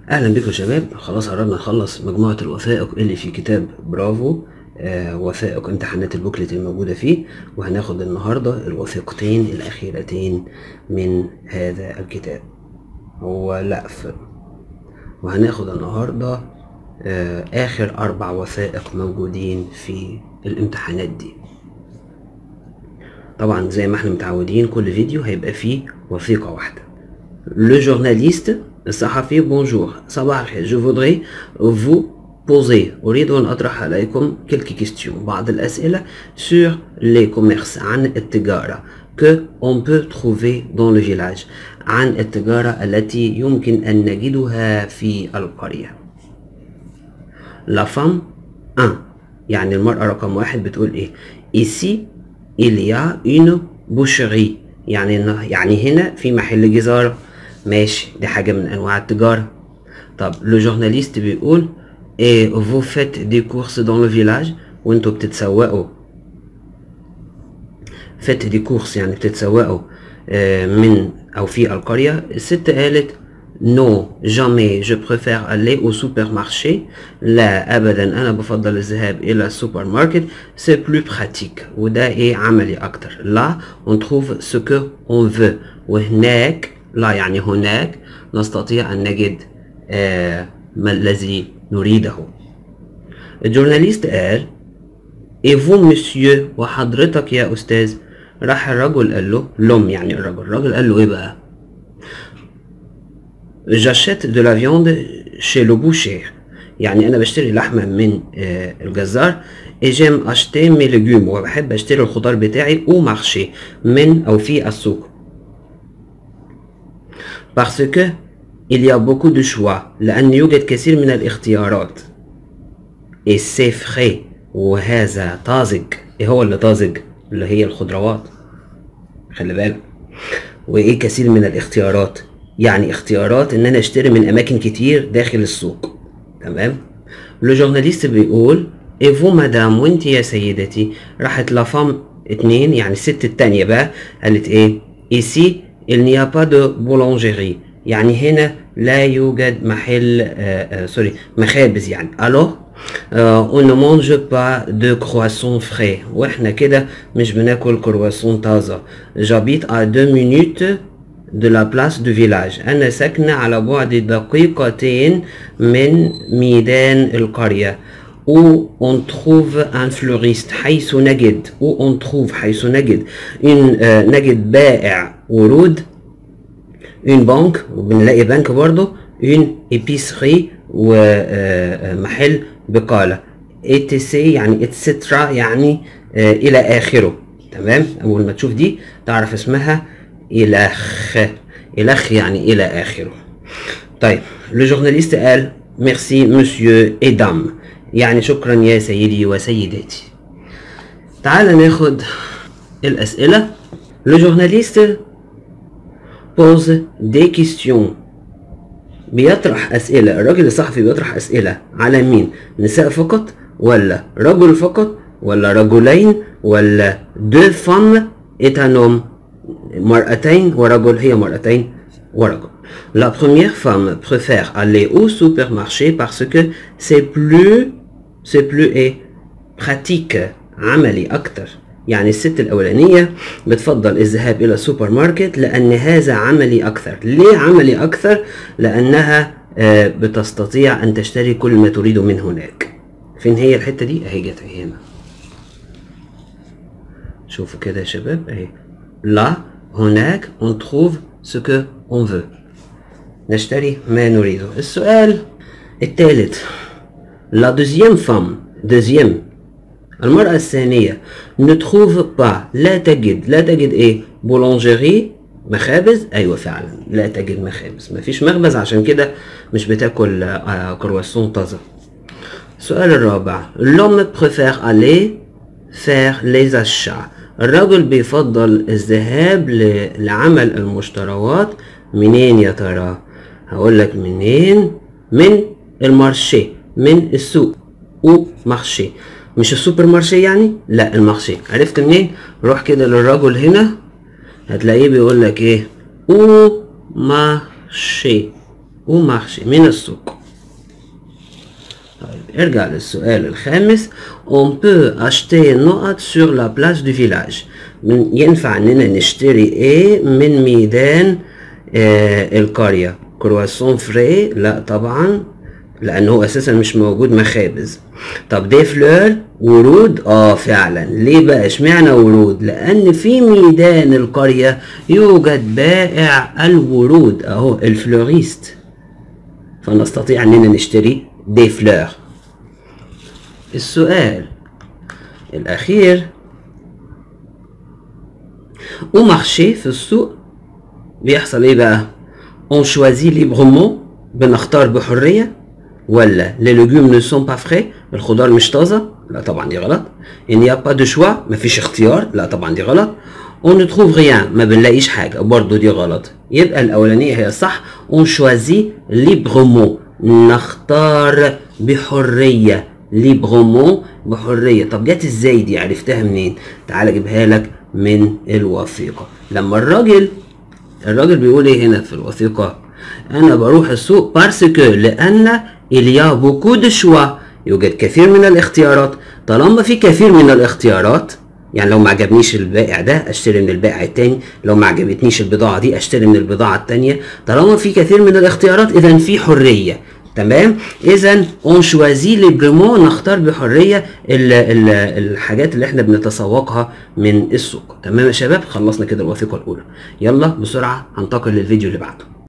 اهلا بكم يا شباب خلاص قربنا نخلص مجموعه الوثائق اللي في كتاب برافو آه وثائق امتحانات البوكلت الموجوده فيه وهناخد النهارده الوثيقتين الاخيرتين من هذا الكتاب هو لأف وهناخد النهارده آه اخر اربع وثائق موجودين في الامتحانات دي طبعا زي ما احنا متعودين كل فيديو هيبقى فيه وثيقه واحده Le journaliste الصحفي بونجور صباح الخير je voudrais vous poser أريد أن أطرح عليكم quelques questions بعض الأسئلة sur les commerces عن التجارة que on peut trouver dans le village عن التجارة التي يمكن أن نجدها في القرية La femme 1 يعني المرأة رقم واحد بتقول إيه ici il y a une boucherie يعني يعني هنا في محل جزارة ماشي دي حاجة من أنواع التجارة طب لو جورناليست بيقول ايه فو فيت دي كورس دون لو فيلاج وانتوا بتتسوقوا فيت دي كورس يعني بتتسوقوا آه من أو في القرية الست قالت نو جامي جو بريفير aller au supermarché لا ابدا انا بفضل الذهاب الى السوبر ماركت سي بلو براتيك وده ايه عملي اكتر لا اون تروف سو كو اون فو وهناك لا يعني هناك نستطيع ان نجد آه ما الذي نريده الجورناليست قال ايه فو مسيو وحضرتك يا استاذ راح الرجل قال له لوم يعني الرجل الرجل قال له ايه بقى j'achète de la viande chez le boucher يعني انا بشتري لحمه من آه الجزار et j'aime acheter mes légumes وبحب اشتري الخضار بتاعي au marché من او في السوق parce que il y a beaucoup de choix لان يوجد كثير من الاختيارات et c'est frais وهذا طازج ايه هو اللي طازج اللي هي الخضروات خلي بالك وايه كثير من الاختيارات يعني اختيارات ان انا اشتري من اماكن كتير داخل السوق تمام لو جورناليست بيقول ايفو مدام وانت يا سيدتي راحت لافام اتنين يعني الست التانية بقى قالت ايه ايسي il n'y a pas de boulangerie يعني هنا لا يوجد محل آه آه سوري مخابز يعني alors euh, on ne mange pas de croissants frais واحنا كده مش بناكل كرواسون طازة j'habite à deux minutes de la place du village أنا ساكنة على بعد دقيقتين من ميدان القرية où on trouve un fleuriste حيث نجد où on trouve حيث نجد une, آه نجد بائع ورود une banque وبنلاقي بنك برضه une épicerie ومحل بقالة etc يعني etc يعني آه إلى آخره تمام أول ما تشوف دي تعرف اسمها إلخ إلخ يعني إلى آخره طيب لو جورناليست قال ميرسي مسيو إدام يعني شكرا يا سيدي وسيداتي تعال ناخد الأسئلة لو جورناليست بوز دي كيستيون بيطرح أسئلة الراجل الصحفي بيطرح أسئلة على مين نساء فقط ولا رجل فقط ولا رجلين ولا دو فام إتانوم مرأتين ورجل هي مرأتين ورجل La première femme préfère aller au supermarché parce que c'est plus c'est plus ايه pratique عملي أكتر يعني الست الأولانية بتفضل الذهاب إلى السوبر ماركت لأن هذا عملي أكثر ليه عملي أكثر؟ لأنها بتستطيع أن تشتري كل ما تريد من هناك فين هي الحتة دي؟ أهي جت هنا شوفوا كده يا شباب أهي لا هناك on trouve ce que on veut نشتري ما نريده السؤال الثالث la deuxième femme deuxième المرأة الثانية ne trouve pas لا تجد لا تجد ايه بولونجيري مخابز ايوه فعلا لا تجد مخابز مفيش مخبز عشان كده مش بتاكل آه كرواسون طازة السؤال الرابع l'homme préfère aller faire les achats الرجل بيفضل الذهاب لعمل المشتريات منين يا ترى هقول لك منين من المارشي من السوق او مارشي مش السوبر مارشي يعني لا المارشي عرفت منين روح كده للرجل هنا هتلاقيه بيقول لك ايه او مارشي او مارشي من السوق طيب ارجع للسؤال الخامس on peut acheter نقط sur la place du village من ينفع اننا نشتري ايه من ميدان آه القرية كرواسون فري لا طبعا لان هو اساسا مش موجود مخابز طب دي فلور ورود اه فعلا ليه بقى اشمعنى ورود لان في ميدان القرية يوجد بائع الورود اهو الفلوريست فنستطيع اننا نشتري دي فلور السؤال الاخير ومارشي في السوق بيحصل ايه بقى on choisit librement بنختار بحرية ولا les légumes ne sont pas frais الخضار مش طازة لا طبعا دي غلط il n'y a pas de choix مفيش اختيار لا طبعا دي غلط on ne trouve rien ما بنلاقيش حاجة برضو دي غلط يبقى الأولانية هي الصح on choisit librement نختار بحرية librement بحرية طب جت ازاي دي عرفتها منين تعال اجيبها لك من الوثيقة لما الراجل الراجل بيقول ايه هنا في الوثيقة انا بروح السوق بارسكو لان اليا بوكو دو شوا يوجد كثير من الاختيارات طالما في كثير من الاختيارات يعني لو ما عجبنيش البائع ده اشتري من البائع التاني لو ما عجبتنيش البضاعة دي اشتري من البضاعة التانية طالما في كثير من الاختيارات اذا في حرية تمام اذا اون شوازي ليبريمون نختار بحريه ال ال الحاجات اللي احنا بنتسوقها من السوق تمام يا شباب خلصنا كده الوثيقه الاولى يلا بسرعه هنتقل للفيديو اللي بعده